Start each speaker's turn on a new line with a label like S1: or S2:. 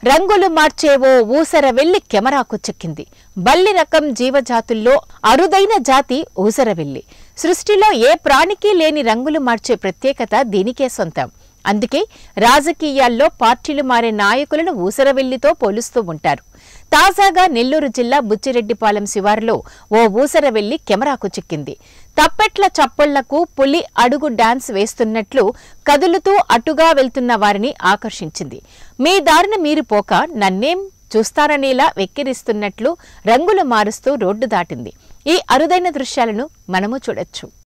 S1: రంగులు మార్చే ఓ ఊసర వెళ్లి కెమెరాకు చిక్కింది బల్లి రకం జీవజాతుల్లో అరుదైన జాతి ఊసరవెల్లి సృష్టిలో ఏ ప్రాణికి లేని రంగులు మార్చే ప్రత్యేకత దీనికే సొంతం అందుకే రాజకీయాల్లో పార్టీలు మారే నాయకులను ఊసరవెల్లితో పోలుస్తూ ఉంటారు తాజాగా నెల్లూరు జిల్లా బుచ్చిరెడ్డిపాలెం శివారులో ఓ ఊసరవెల్లి కెమెరాకు చిక్కింది తప్పెట్ల చప్పళ్లకు పులి అడుగు డాన్స్ వేస్తున్నట్లు కదులుతూ అటుగా వెళ్తున్న వారిని ఆకర్షించింది మీ దారిన మీరు పోక నన్నేం చూస్తారనేలా వెక్కిరిస్తున్నట్లు రంగులు మారుస్తూ రోడ్డు దాటింది ఈ అరుదైన దృశ్యాలను మనము చూడొచ్చు